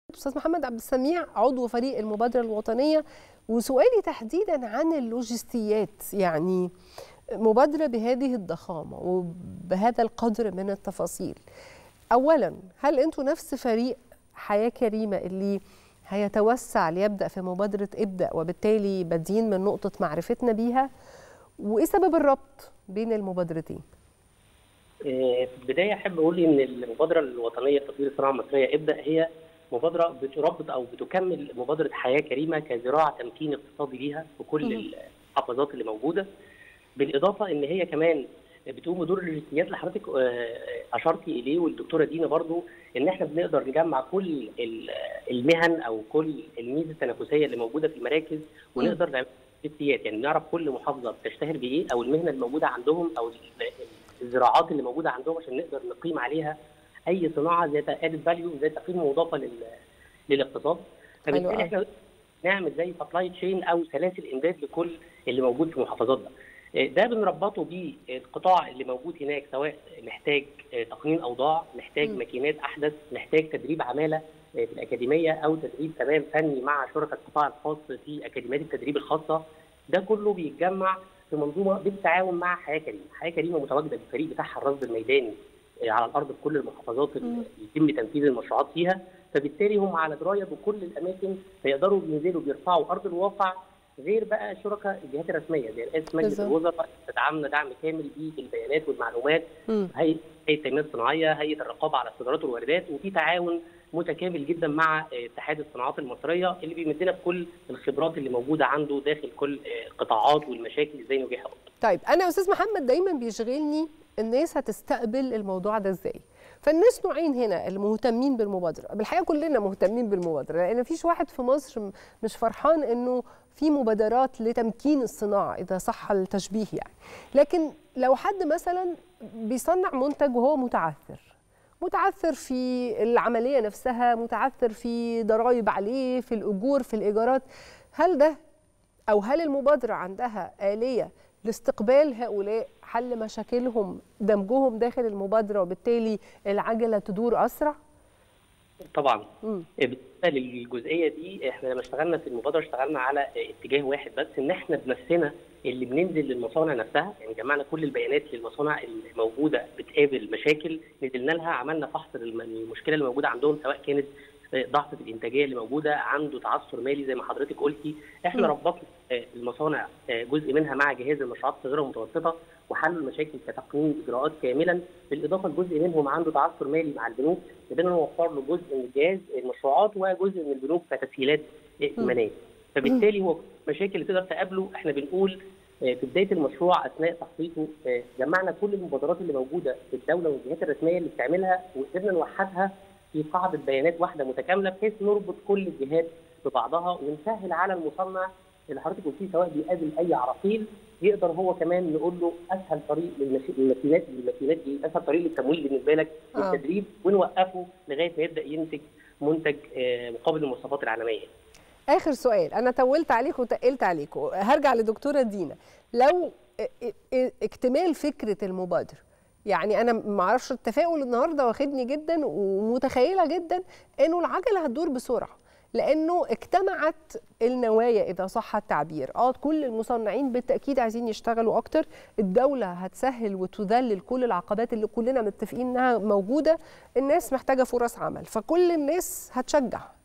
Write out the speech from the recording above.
استاذ محمد عبد السميع عضو فريق المبادره الوطنيه وسؤالي تحديدا عن اللوجستيات يعني مبادره بهذه الضخامه وبهذا القدر من التفاصيل اولا هل انتم نفس فريق حياه كريمه اللي هيتوسع ليبدا في مبادره ابدا وبالتالي بادئين من نقطه معرفتنا بيها وايه سبب الربط بين المبادرتين في البدايه احب اقول ان المبادره الوطنيه لتطوير الصناعه المصريه ابدا هي مبادره بتربط او بتكمل مبادره حياه كريمه كذراع تمكين اقتصادي ليها في كل المحافظات اللي موجوده بالاضافه ان هي كمان بتقوم بدور اللوجستيات اللي حضرتك اشرتي اليه والدكتوره دينا برضو ان احنا بنقدر نجمع كل المهن او كل الميزه التنافسيه اللي موجوده في المراكز ونقدر نعمل لوجستيات يعني نعرف كل محافظه بتشتهر بايه او المهنه الموجوده عندهم او الزراعات اللي موجوده عندهم عشان نقدر نقيم عليها اي صناعه ذات ادد فاليو ذات قيمه مضافه للاقتصاد فبالتالي احنا نعمل زي سبلاي تشين او سلاسل امداد لكل اللي موجود في محافظاتنا ده بنربطه بالقطاع اللي موجود هناك سواء محتاج تقنين اوضاع محتاج ماكينات احدث محتاج تدريب عماله في الاكاديميه او تدريب كمان فني مع شركاء القطاع الخاص في اكاديميات التدريب الخاصه ده كله بيتجمع في منظومه بالتعاون مع حياه كريمه، حياه كريمه متواجده بالفريق بتاعها الرصد الميداني على الارض في كل المحافظات اللي يتم تنفيذ المشروعات فيها فبالتالي هم على درايه بكل الاماكن فيقدروا ينزلوا بيرفعوا ارض الواقع غير بقى شركاء الجهات الرسميه زي رئاسه مجلس الوزراء تدعمنا دعم كامل بالبيانات والمعلومات هيئه التنميه الصناعيه هيئه الرقابه على الصادرات والواردات وفي تعاون متكامل جدا مع اتحاد الصناعات المصريه اللي بيمدنا بكل الخبرات اللي موجوده عنده داخل كل القطاعات والمشاكل ازاي نواجهها طيب انا استاذ محمد دايما بيشغلني الناس هتستقبل الموضوع ده ازاي فالناس نوعين هنا المهتمين بالمبادره بالحقيقه كلنا مهتمين بالمبادره لان مفيش واحد في مصر مش فرحان انه في مبادرات لتمكين الصناعه اذا صح التشبيه يعني لكن لو حد مثلا بيصنع منتج وهو متعثر متعثر في العمليه نفسها متعثر في ضرائب عليه في الاجور في الايجارات هل ده او هل المبادره عندها اليه لاستقبال هؤلاء حل مشاكلهم دمجهم داخل المبادره وبالتالي العجله تدور اسرع طبعا بالنسبه للجزئيه دي احنا لما اشتغلنا في المبادره اشتغلنا على اتجاه واحد بس ان احنا بنفسنا اللي بننزل للمصانع نفسها يعني جمعنا كل البيانات للمصانع الموجوده بتقابل مشاكل نزلنا لها عملنا فحص المشكله اللي موجوده عندهم سواء كانت ضعف في الانتاجيه اللي موجوده عنده تعثر مالي زي ما حضرتك قلتي احنا ربطنا المصانع جزء منها مع جهاز المشروعات الصغيره والمتوسطه وحلوا المشاكل كتقنين اجراءات كاملا بالاضافه لجزء منهم عنده تعثر مالي مع البنوك قدرنا نوفر له جزء من جهاز المشروعات وجزء من البنوك كتسهيلات ائتمانيه فبالتالي هو مشاكل اللي تقدر تقابله احنا بنقول في بدايه المشروع اثناء تخطيطه جمعنا كل المبادرات اللي موجوده في الدوله والجهات الرسميه اللي بتعملها وقدرنا نوحدها في قاعده بيانات واحده متكامله بحيث نربط كل الجهات ببعضها ونسهل على المصنع اللي حضرتك قلتيه سواء بيقابل اي عراقيل يقدر هو كمان نقول له اسهل طريق للماكينات الماكينات دي اسهل طريق للتمويل بالنسبه لك للتدريب ونوقفه لغايه ما يبدا ينتج منتج مقابل المواصفات العالميه. اخر سؤال انا طولت عليكم وتقلت عليكم هرجع لدكتوره دينا لو اكتمال فكره المبادره يعني انا ما اعرفش التفاؤل النهارده واخدني جدا ومتخيله جدا انه العجله هتدور بسرعه لانه اجتمعت النوايا اذا صح التعبير اه كل المصنعين بالتاكيد عايزين يشتغلوا اكتر الدوله هتسهل وتذلل كل العقبات اللي كلنا متفقين انها موجوده الناس محتاجه فرص عمل فكل الناس هتشجع